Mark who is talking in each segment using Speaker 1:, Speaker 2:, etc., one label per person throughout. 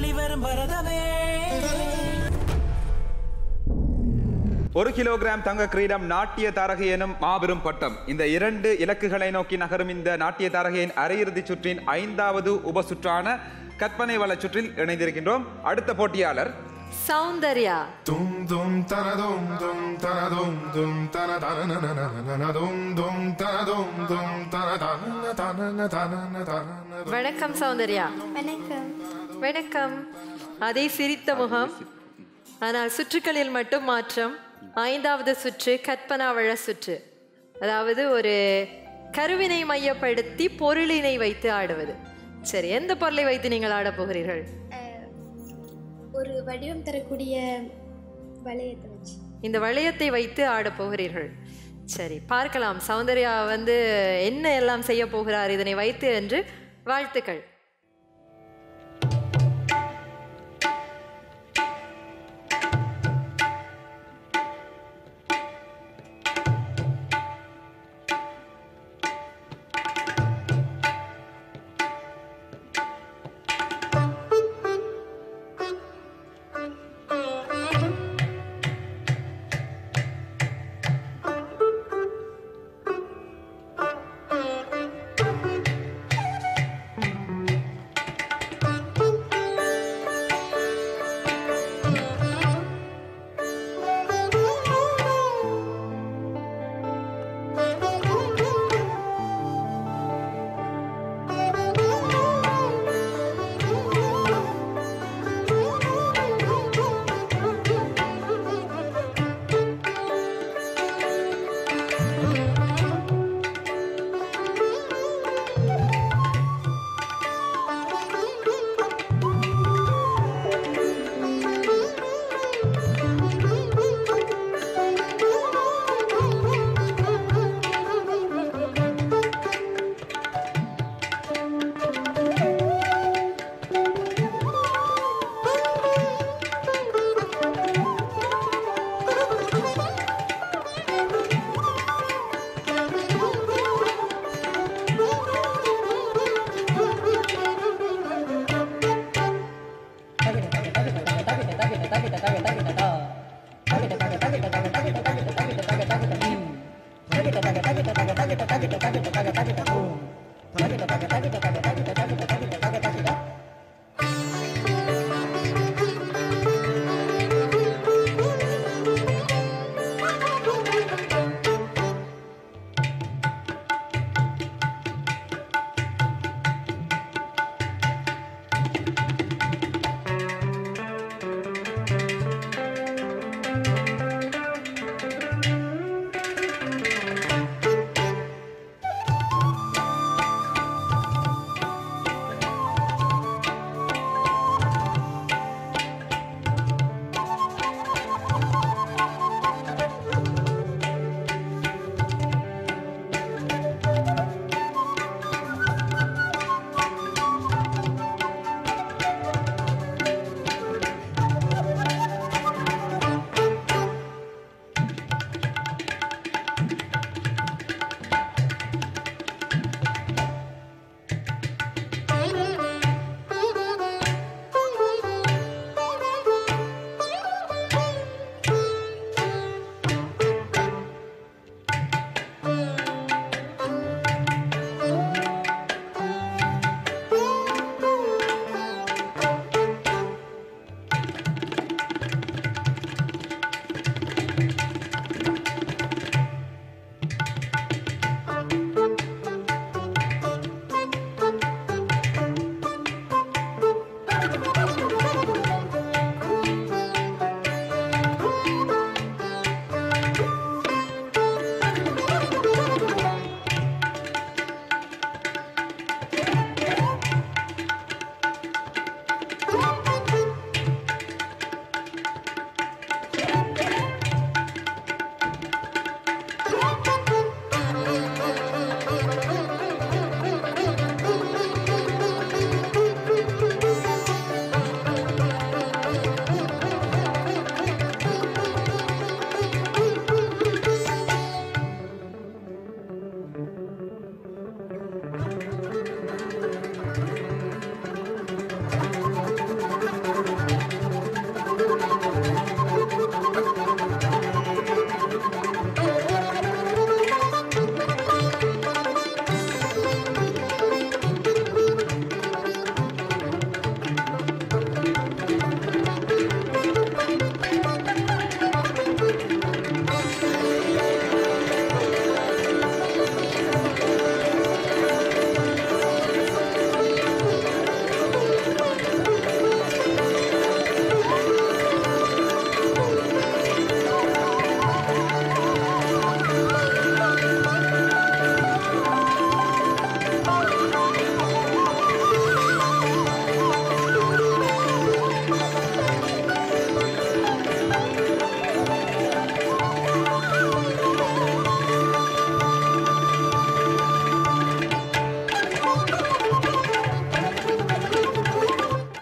Speaker 1: ஆடி வரும் பரதமே
Speaker 2: ஒரு கிலோகிராம் தங்க கிரீடம் நாட்டிய தாரகை எனும் மாபெரும் பட்டம் இந்த இரண்டு இலக்குகளை நோக்கி நகரும் இந்த நாட்டிய தாரகையின் அரையிறுதி சுற்றின் ஐந்தாவது உப சுற்றான கற்பனை வள சுற்றில் இணைந்திருக்கின்றோம் அடுத்த போட்டியாளர்
Speaker 3: Soundarya
Speaker 4: Dum dum tana dum dum tana dum dum tana tana na na na na na dum dum tana dum dum tana tana na tana na tana na tana na
Speaker 3: வணக்கம் சௌந்தர்யா
Speaker 5: வணக்கம்
Speaker 3: வணக்கம் அதே சிரித்த முகம் ஆனால் சுற்றுகளில் மட்டும் மாற்றம் ஐந்தாவது சுற்று கற்பனாவழ சுற்று அதாவது ஒரு கருவினை மையப்படுத்தி பொருளினை வைத்து ஆடுவது சரி எந்த பொருளை வைத்து நீங்கள் ஆடப் போகிறீர்கள்
Speaker 5: அஹ், ஒரு வடிவம் தரக்கூடிய வளையத்தை வச்சு
Speaker 3: இந்த வளையத்தை வைத்து ஆடப் போகிறீர்கள் சரி பார்க்கலாம் சௌந்தர்யா வந்து என்ன எல்லாம் செய்ய போகிறார் இதனை வைத்து என்று வாழ்த்துக்கள்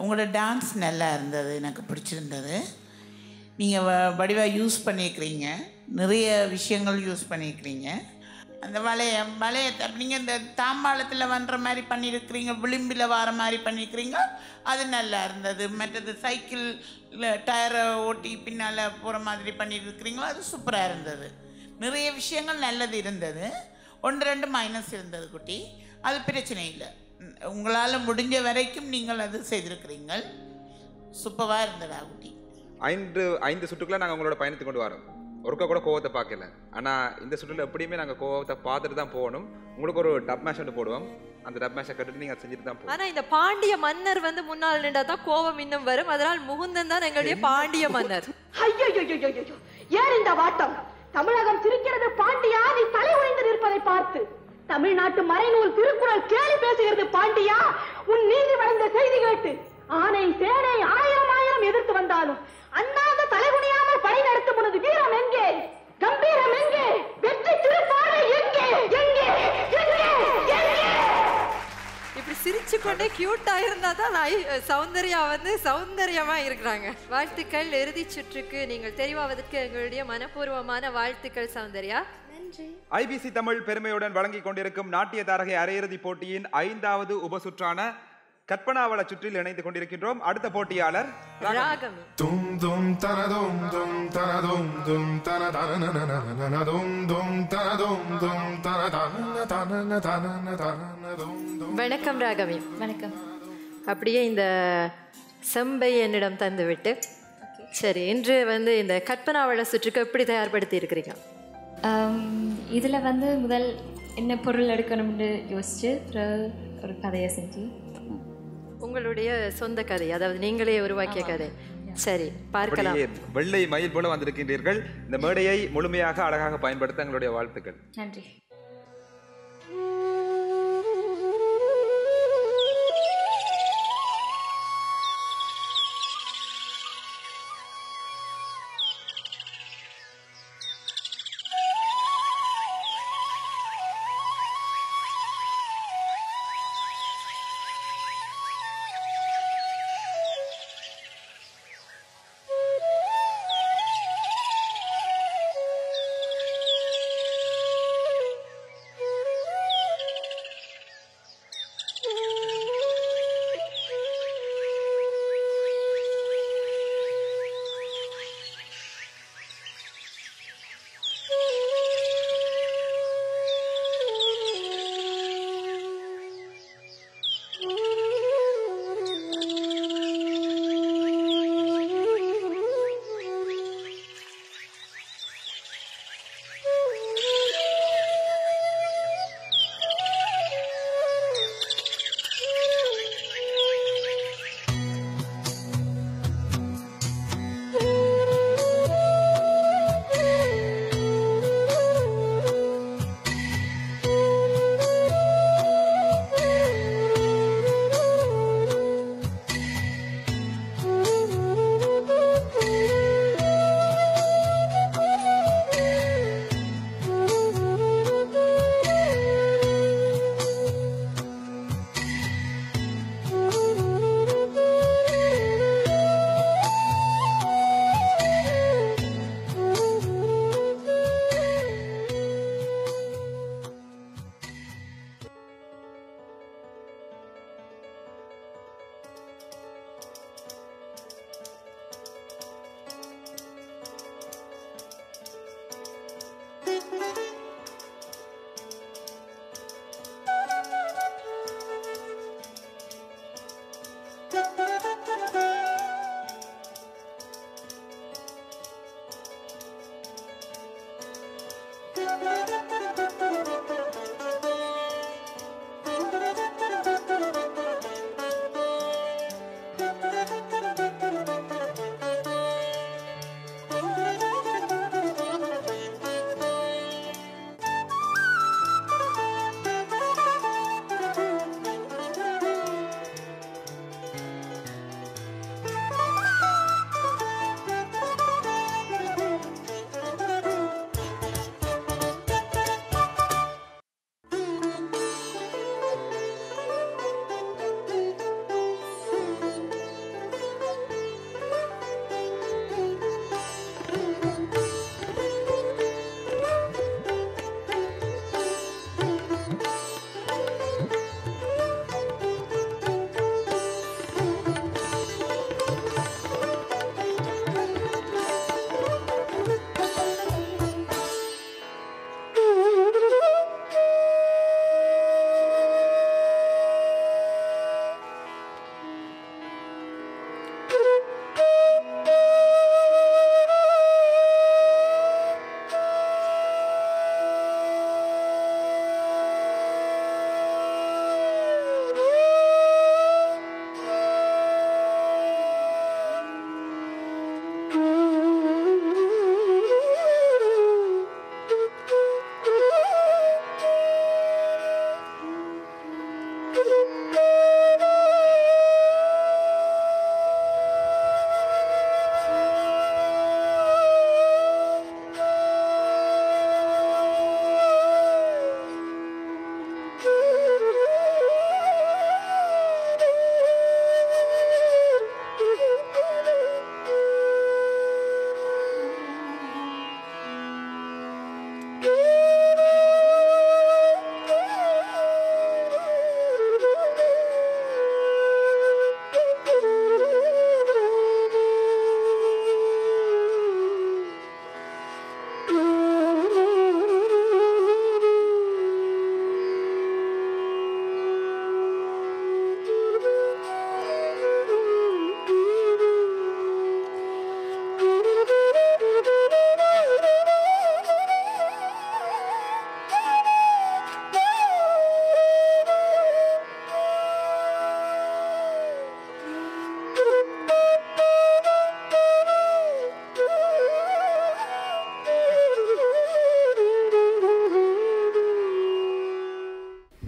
Speaker 1: உங்களோட டான்ஸ் நல்லா இருந்தது எனக்கு பிடிச்சிருந்தது நீங்கள் வடிவாக யூஸ் பண்ணியிருக்கிறீங்க நிறைய விஷயங்கள் யூஸ் பண்ணியிருக்கிறீங்க அந்த வளைய வளையத்தை நீங்கள் இந்த தாம்பாளத்தில் வர்ற மாதிரி பண்ணியிருக்கிறீங்க விளிம்பில் வர மாதிரி பண்ணியிருக்கிறீங்க அது நல்லா இருந்தது மற்றது சைக்கிள் டயரை ஓட்டி பின்னால் போகிற மாதிரி பண்ணியிருக்கிறீங்களோ அது சூப்பராக இருந்தது நிறைய விஷயங்கள் நல்லது இருந்தது ஒன்று ரெண்டு மைனஸ் இருந்தது குட்டி அது பிரச்சனை இல்லை உங்களால் முடிஞ்ச வரைக்கும் நீங்கள் அது செய்திருக்கிறீங்கள் சூப்பராக இருந்ததா குட்டி
Speaker 2: ஐந்து ஐந்து சுற்றுக்குள்ள நாங்கள் உங்களோட பயணத்தை கொண்டு வரோம் ஒருக்கா கூட கோவத்தை பார்க்கல ஆனால் இந்த சுற்றுல எப்படியுமே நாங்கள் கோவத்தை பார்த்துட்டு தான் போகணும் உங்களுக்கு ஒரு டப் மேட்ச் ஒன்று போடுவோம் அந்த டப் மேட்சை கட்டுட்டு நீங்கள் செஞ்சுட்டு தான் போகணும்
Speaker 3: ஆனா இந்த பாண்டிய மன்னர் வந்து முன்னால் நின்றா தான் கோபம் இன்னும் வரும் அதனால் முகுந்தன் தான் எங்களுடைய பாண்டிய மன்னர்
Speaker 6: ஐயோ ஏன் இந்த வாட்டம் தமிழகம் சிரிக்கிறது பாண்டியா நீ தலை உடைந்து நிற்பதை பார்த்து தமிழ்நாட்டு மறைநூல் திருக்குறள் கேலி பேசுகிறது பாண்டியா உன் நீதி வழங்க செய்தி கேட்டு ஆனை சேனை ஆயிரம் ஆயிரம் எதிர்த்து வந்தாலும் அண்ணாந்த தலைகுனியாமல் படை நடத்தும் உனது வீரம் எங்கே கம்பீரம் எங்கே வெற்றி திருப்பாறை எங்கே எங்கே எங்கே எங்கே
Speaker 3: இப்படி சிரிச்சு கொண்டே கியூட்டா இருந்தா தான் ஐ- சௌந்தர்யா வந்து சௌந்தர்யமா இருக்கிறாங்க வாழ்த்துக்கள் இறுதி சுற்றுக்கு நீங்கள் தெரிவாவதற்கு எங்களுடைய மனப்பூர்வமான வாழ்த்துக்கள் சௌந்தர்யா
Speaker 5: நன்றி
Speaker 2: ஐபிசி தமிழ் பெருமையுடன் வழங்கிக் கொண்டிருக்கும் நாட்டிய தாரகை அரையிறுதி போட்டியின் ஐந்தாவது உபசுற்றான கற்பனாவள சுற்றில் இணைந்து கொண்டிருக்கின்றோம் அடுத்த போட்டியாளர்
Speaker 3: ராகமி
Speaker 4: Dum dum tana dum dum tana dum dum tana tana na na na na na na dum dum tana dum dum tana tana na tana na tana na tana na dum dum
Speaker 3: வணக்கம் ராகமி
Speaker 5: வணக்கம்
Speaker 3: அப்படியே இந்த செம்பை என்னிடம் தந்துவிட்டு சரி இன்று வந்து இந்த கற்பனாவள சுற்றுக்கு எப்படி தயார்படுத்தி இருக்கிறீங்க
Speaker 5: இதில் வந்து முதல் என்ன பொருள் எடுக்கணும்னு யோசிச்சு அப்புறம் ஒரு கதையை செஞ்சு
Speaker 3: உங்களுடைய சொந்த கதை அதாவது நீங்களே உருவாக்கிய கதை சரி பார்க்கலாம்
Speaker 2: அப்படியே வெள்ளை மயில் போல வந்திருக்கின்றீர்கள் இந்த மேடையை முழுமையாக அழகாக பயன்படுத்த எங்களுடைய வாழ்த்துக்கள்
Speaker 5: நன்றி
Speaker 7: Thank you.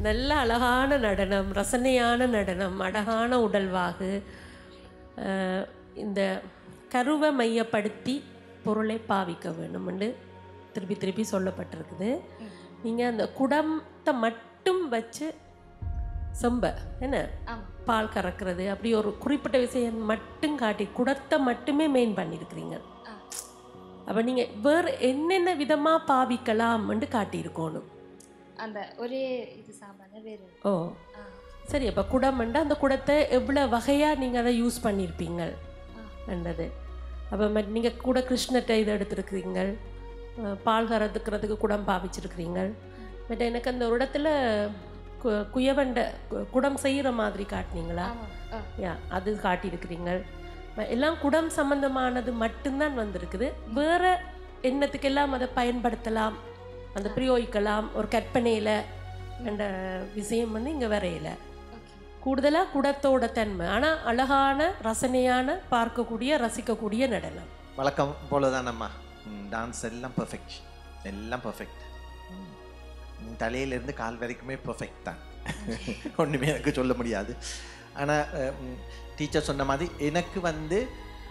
Speaker 7: நல்ல அழகான நடனம் ரசனையான நடனம் அழகான உடல்வாகு அஹ், இந்த கருவை மையப்படுத்தி பொருளை பாவிக்க வேணும்னு திருப்பி திருப்பி சொல்லப்பட்டிருக்குது நீங்கள் அந்த குடத்தை மட்டும் வச்சு செம்ப என்ன பால் கறக்கிறது அப்படி ஒரு குறிப்பிட்ட விஷயம் மட்டும் காட்டி குடத்தை மட்டுமே மெயின் பண்ணியிருக்கிறீங்க அப்போ நீங்கள் வேறு என்னென்ன விதமாக பாவிக்கலாம்னு காட்டியிருக்கணும்
Speaker 5: அந்த ஒரே இது சாமான வேறு
Speaker 7: ஓ சரி அப்போ குடம்ண்டா அந்த குடத்தை எவ்வளோ வகையாக நீங்கள் அதை யூஸ் பண்ணியிருப்பீங்க என்றது அப்போ நீங்கள் கூட கிருஷ்ணத்தை இதை எடுத்துருக்கிறீங்க அஹ், பால் கறந்துக்கிறதுக்கு குடம் பாவிச்சிருக்கிறீங்க பட் எனக்கு அந்த ஒரு இடத்துல கு- குயவண்ட கு- குடம் செய்கிற மாதிரி காட்டினீங்களா யா அது காட்டியிருக்கிறீங்க ம- எல்லாம் குடம் சம்பந்தமானது மட்டும்தான் வந்திருக்குது வேற எண்ணத்துக்கெல்லாம் அதை பயன்படுத்தலாம் அந்த பிரயோகிக்கலாம் ஒரு கற்பனையில் என்ற விஷயம் வந்து இங்கே வரையில கூடுதலாக குடத்தோட தன்மை ஆனால் அழகான ரசனையான பார்க்கக்கூடிய ரசிக்கக்கூடிய நடனம்
Speaker 8: வழக்கம் போலதானம்மா டான்ஸ் எல்லாம் பெர்ஃபெக்ட் எல்லாம் பெர்ஃபெக்ட் தலையிலேருந்து கால் வரைக்குமே பெர்ஃபெக்ட் தான் ஒன்றுமே எனக்கு சொல்ல முடியாது ஆனால் டீச்சர் சொன்ன மாதிரி எனக்கு வந்து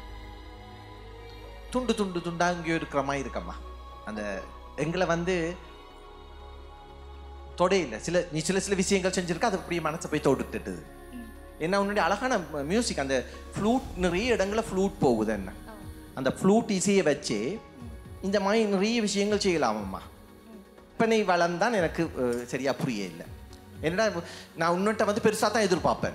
Speaker 8: துண்டு துண்டு துண்டா இங்கேயோ இருக்கிற மாதிரி இருக்கம்மா அந்த எங்களை வந்து தொடையில சில நீ சில சில விஷயங்கள் செஞ்சிருக்க அது அப்படியே மனசை போய் தொடுத்துட்டுது என்ன உன்னுடைய அழகான மியூசிக் அந்த ஃப்ளூட் நிறைய இடங்கள்ல ஃப்ளூட் போகுது என்ன அந்த ஃப்ளூட் இசையை வச்சு இந்த மாதிரி நிறைய விஷயங்கள் செய்யலாமம்மா இப்போ நீ வளர்ந்தான் எனக்கு அஹ், சரியா புரிய இல்லை என்னடா நான் உன்னிட்ட வந்து பெருசாக தான் எதிர்பார்ப்பேன்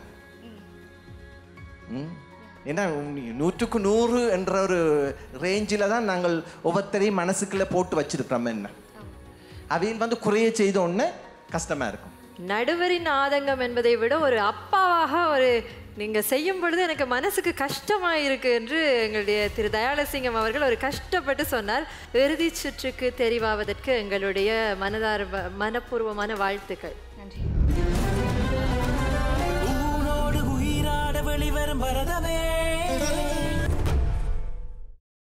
Speaker 8: ம். ஏன்னா உன் நூற்றுக்கு நூறு என்ற ஒரு ரேஞ்சில் தான் நாங்கள் ஒவ்வொருத்தரையும் மனசுக்குள்ளே போட்டு வச்சிருக்கிறோம் என்ன அவையில் வந்து குறைய செய்த உடனே கஷ்டமாக இருக்கும்
Speaker 3: நடுவரின் ஆதங்கம் என்பதை விட ஒரு அப்பாவாக ஒரு நீங்க செய்யும் பொழுது எனக்கு மனசுக்கு கஷ்டமா இருக்கு என்று எங்களுடைய திரு தயாளசிங்கம் அவர்கள் ஒரு கஷ்டப்பட்டு சொன்னார் இறுதி சுற்றுக்கு தெரிவாவதற்கு எங்களுடைய மனதார மனப்பூர்வமான வாழ்த்துக்கள்
Speaker 9: ஊனோடு உயிராட வெளிவரும் பரதமே